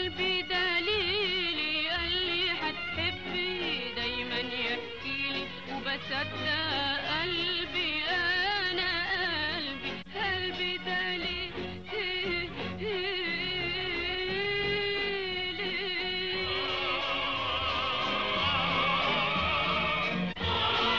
قلبي دليلي قال لي هتحبي دايما يحكيلي وبصدق قلبي انا قلبي قلبي دليلي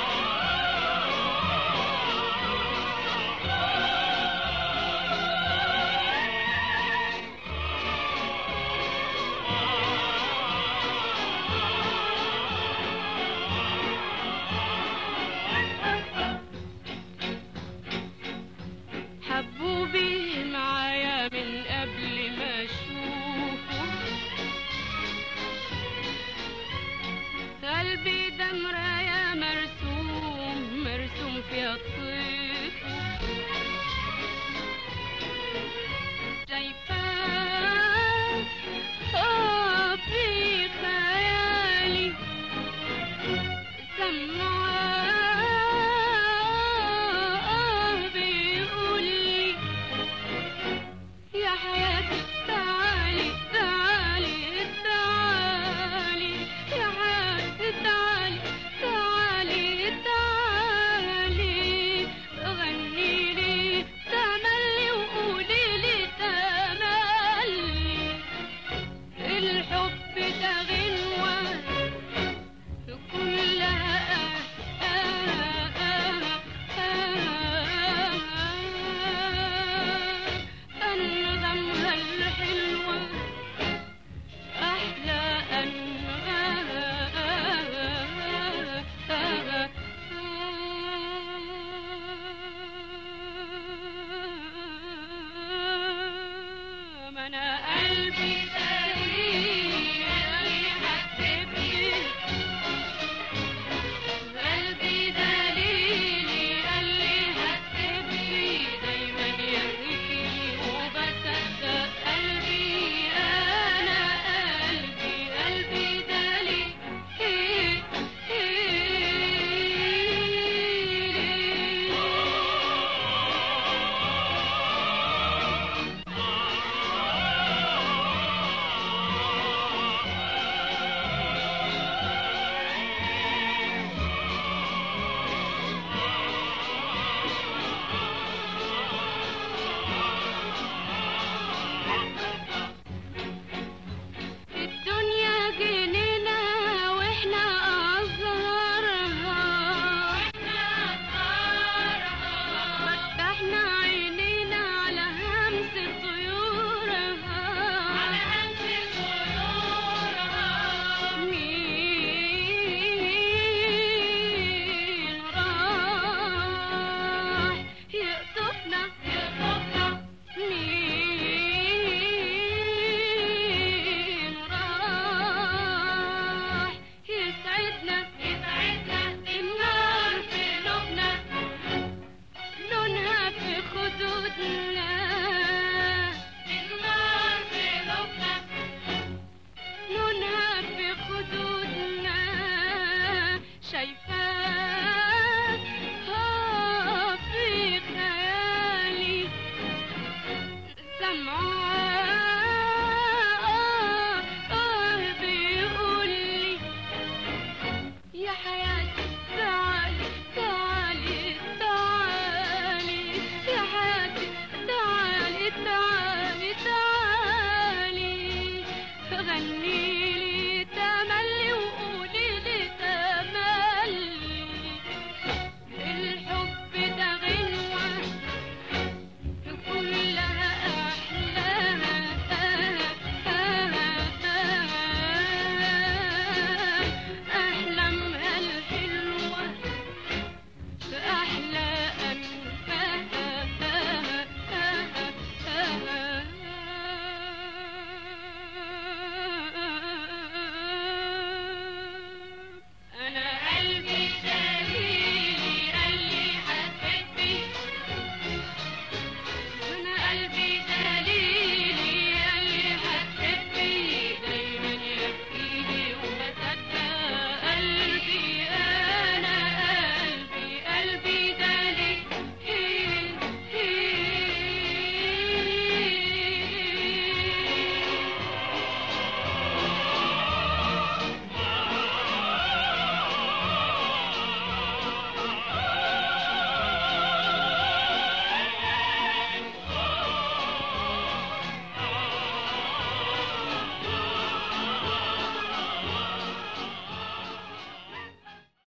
حبوبي معايا من قبل ما اشوفه قلبي ده مراية مرسوم مرسوم فيها الطيف شايفاه آه في خيالي سمعاه بيقول لي يا حياتي تعالي تعالي تعالي يا حياتي تعالي تعالي تعالي غني لي تملي وقولي لي تملي الحب ده غنوه كلها أنغمها الحلوة أحلى أنغام أنا قلبي